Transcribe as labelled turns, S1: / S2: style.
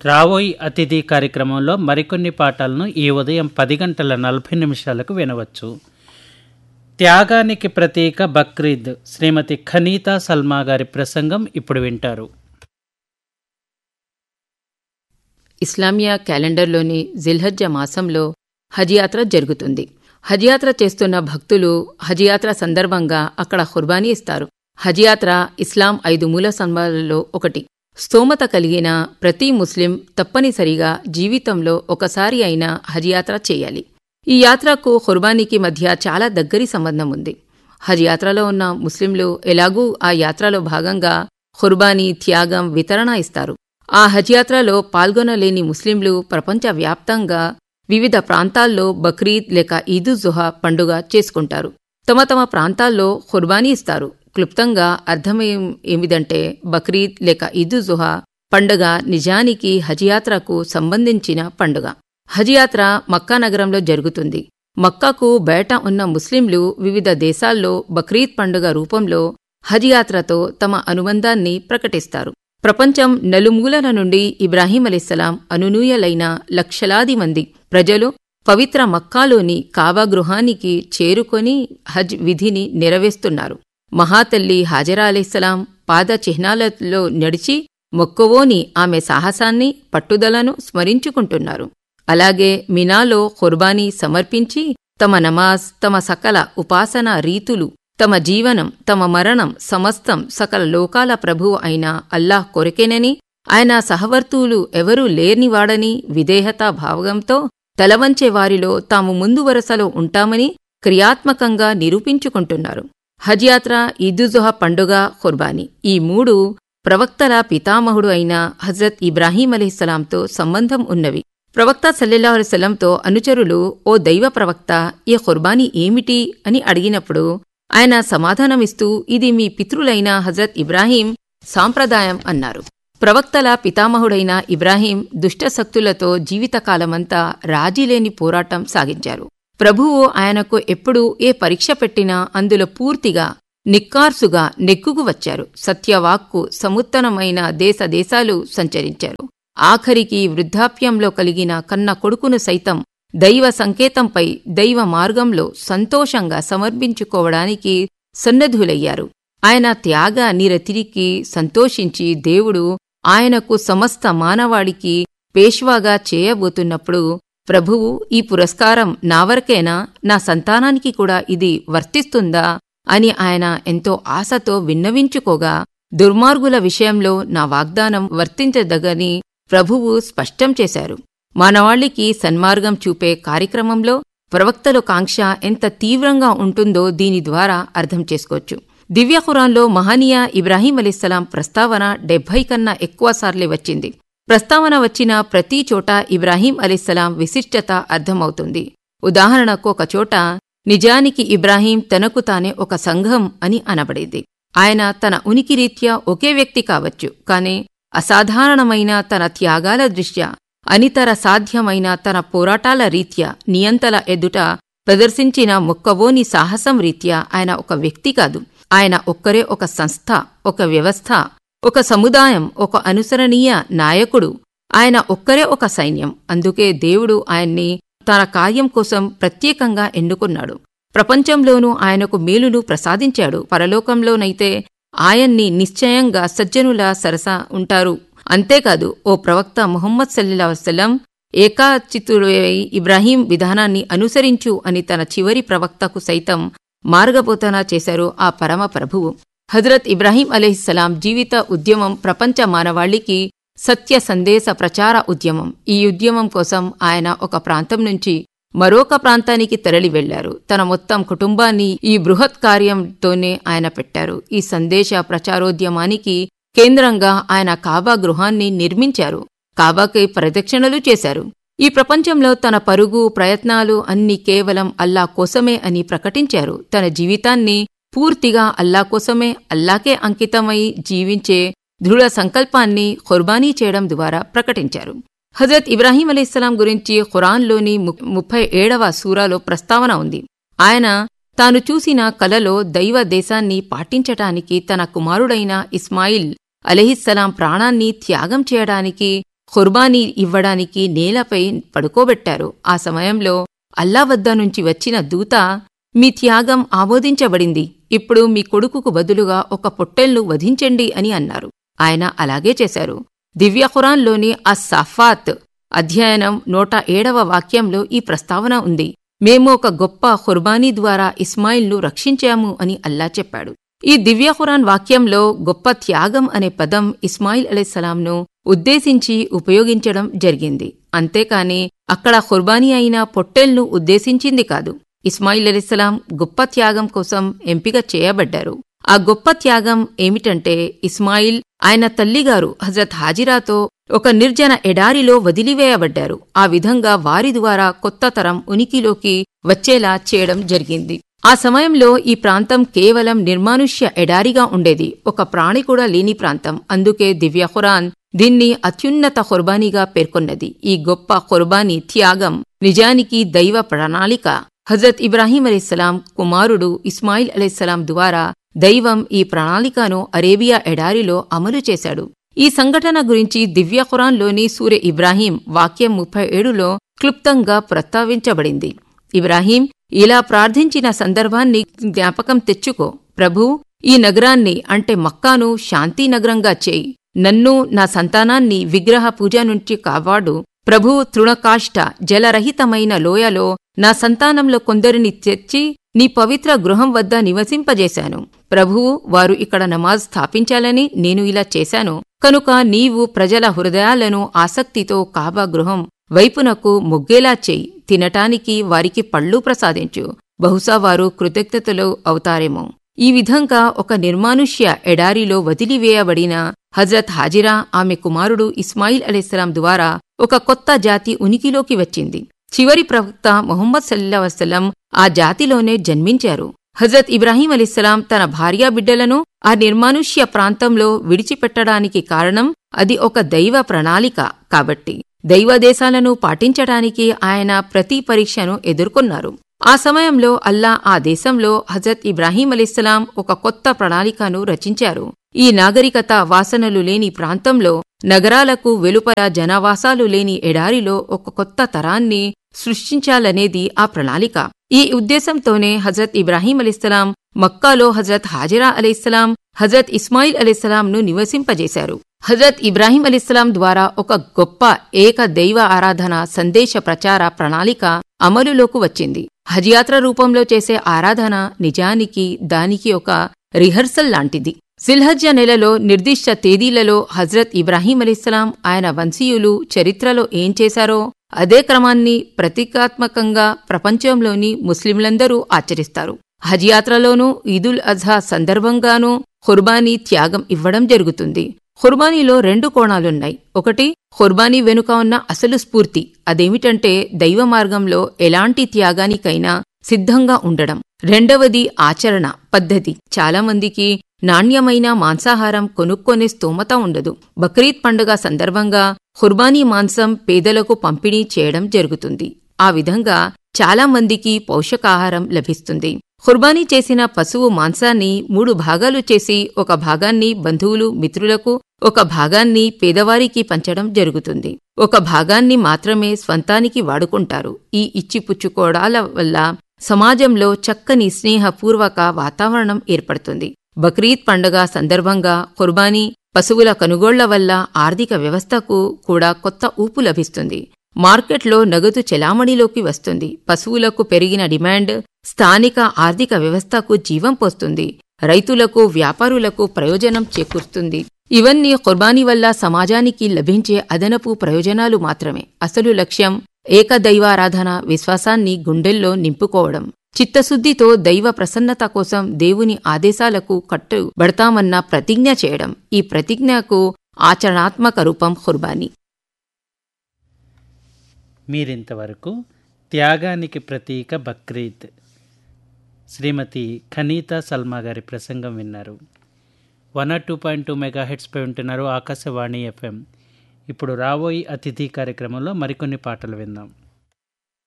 S1: రావోయ్ అతిథి కార్యక్రమంలో మరికొన్ని పాఠాలను ఈ ఉదయం పది గంటల నలభై నిమిషాలకు వినవచ్చు త్యాగానికి ప్రతీక బక్రీద్ శ్రీమతి ఖనీతా సల్మా గారి ప్రసంగం ఇప్పుడు వింటారు
S2: ఇస్లామియా క్యాలెండర్లోని జిల్హజ్జ మాసంలో హజ్ యాత్ర జరుగుతుంది హజ్ యాత్ర చేస్తున్న భక్తులు హజ్ యాత్ర సందర్భంగా అక్కడ ఖుర్బానీ ఇస్తారు హజ్ యాత్ర ఇస్లాం ఐదు మూల స్తంభాలలో ఒకటి స్తోమత కలిగిన ప్రతి ముస్లిం తప్పనిసరిగా జీవితంలో ఒకసారి అయినా హజ్ యాత్ర చేయాలి ఈ యాత్రకు ఖుర్బానీకి మధ్య చాలా దగ్గరి సంబంధం ఉంది హజ్ యాత్రలో ఉన్న ముస్లింలు ఎలాగూ ఆ యాత్రలో భాగంగా ఖుర్బానీ త్యాగం వితరణ ఇస్తారు ఆ హజ్ యాత్రలో పాల్గొనలేని ముస్లింలు ప్రపంచవ్యాప్తంగా వివిధ ప్రాంతాల్లో బక్రీద్ లేక ఈదు జుహా పండుగ చేసుకుంటారు తమ తమ ప్రాంతాల్లో ఖుర్బానీ ఇస్తారు క్లుప్తంగా అర్థమేం ఏమిదంటే బక్రీద్ లేక ఈదు జుహా పండుగ నిజానికి హజ్ యాత్రకు సంబంధించిన పండుగ హజ్ యాత్ర మక్కా నగరంలో జరుగుతుంది మక్కాకు బయట ఉన్న ముస్లింలు వివిధ దేశాల్లో బక్రీద్ పండుగ రూపంలో హజ్ యాత్రతో తమ అనుబంధాన్ని ప్రకటిస్తారు ప్రపంచం నలుమూలల నుండి ఇబ్రాహీం అలీస్సలాం అనునూయలైన లక్షలాది మంది ప్రజలు పవిత్ర మక్కాలోని కాబా గృహానికి చేరుకొని హజ్ విధిని నెరవేస్తున్నారు మహాతల్లి హాజరా అలీస్సలాం పాద చిహ్నాలలో నడిచి మొక్కవోని ఆమె సాహసాన్ని పట్టుదలను స్మరించుకుంటున్నారు అలాగే మినాలో ఖుర్బానీ సమర్పించి తమ నమాజ్ తమ సకల ఉపాసన రీతులు తమ జీవనం తమ మరణం సమస్తం సకల లోకాల ప్రభువు అయిన అల్లాహ్ కొరకేనని ఆయన సహవర్తువులు ఎవరూ లేర్నివాడని విధేయతా భావంతో తలవంచే వారిలో తాము ముందు వరసలో ఉంటామని క్రియాత్మకంగా నిరూపించుకుంటున్నారు హజ్ యాత్ర ఈదుజుహా పండుగ ఖుర్బానీ ఈ మూడు ప్రవక్తల పితామహుడు అయిన హజరత్ ఇబ్రాహీం అలీస్సలాంతో సంబంధం ఉన్నవి ప్రవక్త సల్లెల్లాహుసలంతో అనుచరులు ఓ దైవ ప్రవక్త ఈ ఖుర్బానీ ఏమిటి అని అడిగినప్పుడు ఆయన సమాధానమిస్తూ ఇది మీ పితృలైన హజరత్ ఇబ్రాహీం సాంప్రదాయం అన్నారు ప్రవక్తల పితామహుడైన ఇబ్రాహీం దుష్టశక్తులతో జీవితకాలమంతా రాజీలేని పోరాటం సాగించారు ప్రభువు ఆయనకు ఎప్పుడు ఏ పరీక్ష పెట్టినా అందులో పూర్తిగా నిక్కార్సుగా నెగ్గుకు వచ్చారు సత్యవాక్కు సముత్తనమైన దేశ దేశాలు సంచరించారు ఆఖరికి వృద్ధాప్యంలో కలిగిన కన్న కొడుకును సైతం దైవ సంకేతంపై దైవ మార్గంలో సంతోషంగా సమర్పించుకోవడానికి సన్నద్ధులయ్యారు ఆయన త్యాగ నిరతిరికి సంతోషించి దేవుడు ఆయనకు సమస్త మానవాడికి పేష్వాగా చేయబోతున్నప్పుడు ప్రభువు ఈ పురస్కారం నావరకేనా నా సంతానానికి కూడా ఇది వర్తిస్తుందా అని ఆయన ఎంతో ఆశతో విన్నవించుకోగా దుర్మార్గుల విషయంలో నా వాగ్దానం వర్తించదగని ప్రభువు స్పష్టం చేశారు మానవాళికి సన్మార్గం చూపే కార్యక్రమంలో ప్రవక్తల కాంక్ష ఎంత తీవ్రంగా ఉంటుందో దీని ద్వారా అర్థం చేసుకోవచ్చు దివ్య ఖురాన్లో మహనీయ ఇబ్రాహీం అలీస్సలాం ప్రస్తావన డెబ్బై కన్నా ఎక్కువ సార్లే వచ్చింది ప్రస్తావన వచ్చిన ప్రతి చోట ఇబ్రాహీం అలీస్సలాం విశిష్టత అర్థమవుతుంది ఉదాహరణకు ఒక చోట నిజానికి ఇబ్రాహీం తనకు తానే ఒక సంఘం అని అనబడేది ఆయన తన ఉనికి రీత్యా ఒకే వ్యక్తి కావచ్చు కాని అసాధారణమైన తన త్యాగాల దృష్ట్యా అనితర సాధ్యమైన తన పోరాటాల రీత్యా నియంతల ఎదుట ప్రదర్శించిన మొక్కవోని సాహసం రీత్యా ఆయన ఒక వ్యక్తి కాదు ఆయన ఒక్కరే ఒక సంస్థ ఒక వ్యవస్థ ఒక సముదాయం ఒక అనుసరణీయ నాయకుడు ఆయన ఒక్కరే ఒక సైన్యం అందుకే దేవుడు ఆయన్ని తన కార్యం కోసం ప్రత్యేకంగా ఎన్నుకున్నాడు ప్రపంచంలోనూ ఆయనకు మేలును ప్రసాదించాడు పరలోకంలోనైతే ఆయన్ని నిశ్చయంగా సజ్జనుల సరస ఉంటారు అంతేకాదు ఓ ప్రవక్త ముహమ్మద్ సల్లా వసలం ఏకాచితుడై ఇబ్రాహీం విధానాన్ని అనుసరించు అని తన చివరి ప్రవక్తకు సైతం మార్గబోధన చేశారు ఆ పరమ ప్రభువు హజరత్ ఇబ్రాహీం అలీహిస్సలాం జీవిత ఉద్యమం ప్రపంచ మానవాళికి సత్య సందేశ ప్రచార ఉద్యమం ఈ ఉద్యమం కోసం ఆయన ఒక ప్రాంతం నుంచి మరొక ప్రాంతానికి తరలి వెళ్లారు తన మొత్తం కుటుంబాన్ని ఈ బృహత్ కార్యంతోనే ఆయన పెట్టారు ఈ సందేశ ప్రచారోద్యమానికి కేంద్రంగా ఆయన కాబా గృహాన్ని నిర్మించారు కాబాకి ప్రదక్షిణలు చేశారు ఈ ప్రపంచంలో తన పరుగు ప్రయత్నాలు అన్ని కేవలం అల్లా కోసమే అని ప్రకటించారు తన జీవితాన్ని పూర్తిగా అల్లా కోసమే అల్లాకే అంకితమై జీవించే దృఢ సంకల్పాన్ని ఖుర్బానీ చేయడం ద్వారా ప్రకటించారు హజరత్ ఇబ్రాహీం అలీస్లాం గురించి ఖురాన్లోని ముప్పై ఏడవ సూరాలో ప్రస్తావన ఉంది ఆయన తాను చూసిన కలలో దైవ దేశాన్ని పాటించటానికి తన కుమారుడైన ఇస్మాయిల్ అలహిస్సలాం ప్రాణాన్ని త్యాగం చేయడానికి ఖుర్బానీ ఇవ్వడానికి నేలపై పడుకోబెట్టారు ఆ సమయంలో అల్లా వద్ద నుంచి వచ్చిన దూత మీ త్యాగం ఆమోదించబడింది ఇప్పుడు మీ కొడుకుకు బదులుగా ఒక పొట్టెల్ను వధించండి అని అన్నారు ఆయన అలాగే చేశారు దివ్య ఖురాన్లోని అస్సాఫాత్ అధ్యయనం నూట ఏడవ వాక్యంలో ఈ ప్రస్తావన ఉంది మేము ఒక గొప్ప ఖుర్బానీ ద్వారా ఇస్మాయిల్ను రక్షించాము అని అల్లా చెప్పాడు ఈ దివ్య ఖురాన్ వాక్యంలో గొప్ప త్యాగం అనే పదం ఇస్మాయిల్ అలైసలాంను ఉద్దేశించి ఉపయోగించడం జరిగింది అంతేకాని అక్కడ ఖుర్బానీ అయిన పొట్టెల్ను ఉద్దేశించింది కాదు ఇస్మాయిల్ అలీస్లాం గొప్ప త్యాగం కోసం ఎంపిక చేయబడ్డారు ఆ గొప్ప త్యాగం ఏమిటంటే ఇస్మాయిల్ ఆయన తల్లిగారు హజరత్ హాజిరాతో ఒక నిర్జన ఎడారిలో వదిలివేయబడ్డారు ఆ విధంగా వారి ద్వారా కొత్త తరం ఉనికిలోకి వచ్చేలా చేయడం జరిగింది ఆ సమయంలో ఈ ప్రాంతం కేవలం నిర్మానుష్య ఎడారిగా ఉండేది ఒక ప్రాణి కూడా లేని ప్రాంతం అందుకే దివ్య ఖురాన్ దీన్ని అత్యున్నత ఖుర్బానీగా పేర్కొన్నది ఈ గొప్ప ఖుర్బానీ త్యాగం నిజానికి దైవ ప్రణాళిక హజరత్ ఇబ్రాహీం అలీస్లాం కుమారుడు ఇస్మాయిల్ అలీస్లాం ద్వారా దైవం ఈ ప్రణాళికను అరేబియా ఎడారిలో అమలు చేశాడు ఈ సంఘటన గురించి దివ్య ఖురాన్లోని సూర్య ఇబ్రాహీం వాక్యం ముప్పై ఏడులో క్లుప్తంగా ప్రస్తావించబడింది ఇబ్రాహీం ఇలా ప్రార్థించిన సందర్భాన్ని జ్ఞాపకం తెచ్చుకో ప్రభూ ఈ నగరాన్ని అంటే మక్కాను శాంతి నగరంగా చేయి నన్ను నా సంతానాన్ని విగ్రహ పూజ నుంచి కావాడు ప్రభు తృణకాష్ట జలరహితమైన లోయలో నా సంతానంలో కొందరిని తెచ్చి నీ పవిత్ర గృహం వద్ద నివసింపజేశాను ప్రభువు వారు ఇక్కడ నమాజ్ స్థాపించాలని నేను ఇలా చేశాను కనుక నీవు ప్రజల హృదయాలను ఆసక్తితో కాబా గృహం వైపునకు మొగ్గేలా చేయి తినటానికి వారికి పళ్ళు ప్రసాదించు బహుశా వారు కృతజ్ఞతలు అవుతారేమో ఈ విధంగా ఒక నిర్మానుష్య ఎడారిలో వదిలివేయబడిన హజరత్ హాజిరా ఆమె కుమారుడు ఇస్మాయిల్ అలీస్లాం ద్వారా ఒక కొత్త జాతి ఉనికిలోకి వచ్చింది చివరి ప్రవక్త మొహమ్మద్ సల్లా వసలం ఆ జాతిలోనే జన్మించారు హజరత్ ఇబ్రాహీం అలీస్లాం తన భార్యా బిడ్డలను ఆ నిర్మానుష్య ప్రాంతంలో విడిచిపెట్టడానికి కారణం అది ఒక దైవ ప్రణాళిక కాబట్టి దైవదేశాలను పాటించడానికి ఆయన ప్రతి పరీక్షను ఎదుర్కొన్నారు ఆ సమయంలో అల్లా ఆ దేశంలో హజరత్ ఇబ్రాహీం అలీస్లాం ఒక కొత్త ప్రణాళికను రచించారు ఈ నాగరికత వాసనలు లేని ప్రాంతంలో నగరాలకు వెలుపల జనవాసాలు లేని ఎడారిలో ఒక కొత్త తరాన్ని సృష్టించాలనేది ఆ ప్రణాళిక ఈ ఉద్దేశంతోనే హజరత్ ఇబ్రాహీం అలీస్లాం మక్కాలో హజరత్ హాజిరా అలీస్లాం హజరత్ ఇస్మాయిల్ అలీస్లాంను నివసింపజేశారు హజరత్ ఇబ్రాహీం అలీస్లాం ద్వారా ఒక గొప్ప ఏక దైవ ఆరాధన సందేశ ప్రచార ప్రణాళిక అమలులోకి వచ్చింది హజ్యాత్ర రూపంలో చేసే ఆరాధన నిజానికి దానికి ఒక రిహర్సల్ లాంటిది సిల్హజ్జ నెలలో నిర్దిష్ట తేదీలలో హజ్రత్ ఇబ్రాహీం అలీస్లాం ఆయన వంశీయులు చరిత్రలో ఏం చేశారో అదే క్రమాన్ని ప్రతీకాత్మకంగా ప్రపంచంలోని ముస్లింలందరూ ఆచరిస్తారు హజ్ యాత్రలోనూ ఈదుల్ అజ్హా సందర్భంగానూ ఖుర్బానీ త్యాగం ఇవ్వడం జరుగుతుంది ఖుర్బానీలో రెండు కోణాలున్నాయి ఒకటి ఖుర్బానీ వెనుక ఉన్న అసలు స్ఫూర్తి అదేమిటంటే దైవ మార్గంలో ఎలాంటి త్యాగానికైనా సిద్ధంగా ఉండడం రెండవది ఆచరణ పద్ధతి చాలామందికి నాణ్యమైన మాంసాహారం కొనుక్కొనే స్తోమత ఉండదు బక్రీద్ పండుగ సందర్భంగా ఖుర్బానీ మాంసం పేదలకు పంపిణీ చేయడం జరుగుతుంది ఆ విధంగా చాలా మందికి పోషకాహారం లభిస్తుంది ఖుర్బానీ చేసిన పశువు మాంసాన్ని మూడు భాగాలు చేసి ఒక భాగాన్ని బంధువులు మిత్రులకు ఒక భాగాన్ని పేదవారికి పంచడం జరుగుతుంది ఒక భాగాన్ని మాత్రమే స్వంతానికి వాడుకుంటారు ఈ ఇచ్చిపుచ్చుకోవడాల వల్ల సమాజంలో చక్కని స్నేహపూర్వక వాతావరణం ఏర్పడుతుంది బక్రీద్ పండుగ సందర్భంగా ఖుర్బానీ పశువుల కొనుగోళ్ల వల్ల ఆర్థిక వ్యవస్థకు కూడా కొత్త ఊపు లభిస్తుంది మార్కెట్లో నగదు చెలామణిలోకి వస్తుంది పశువులకు పెరిగిన డిమాండ్ స్థానిక ఆర్థిక వ్యవస్థకు జీవం పోస్తుంది రైతులకు వ్యాపారులకు ప్రయోజనం చేకూరుస్తుంది ఇవన్నీ ఖుర్బానీ వల్ల సమాజానికి లభించే అదనపు ప్రయోజనాలు మాత్రమే అసలు లక్ష్యం ఏకదైవారాధన విశ్వాసాన్ని గుండెల్లో నింపుకోవడం చిత్తశుద్ధితో దైవ ప్రసన్నత కోసం దేవుని ఆదేశాలకు కట్టుబడతామన్న ప్రతిజ్ఞ చేయడం ఈ ప్రతిజ్ఞకు ఆచరణాత్మక రూపం ఖుర్బానీ
S1: మీరింతవరకు త్యాగానికి ప్రతీక బక్రీద్ శ్రీమతి ఖనీతా సల్మా గారి ప్రసంగం విన్నారు one or two point two mega హెడ్స్పై ఉంటున్నారు ఆకాశవాణి ఎఫ్ఎం ఇప్పుడు రాబోయి అతిథి కార్యక్రమంలో మరికొన్ని పాటలు విందాం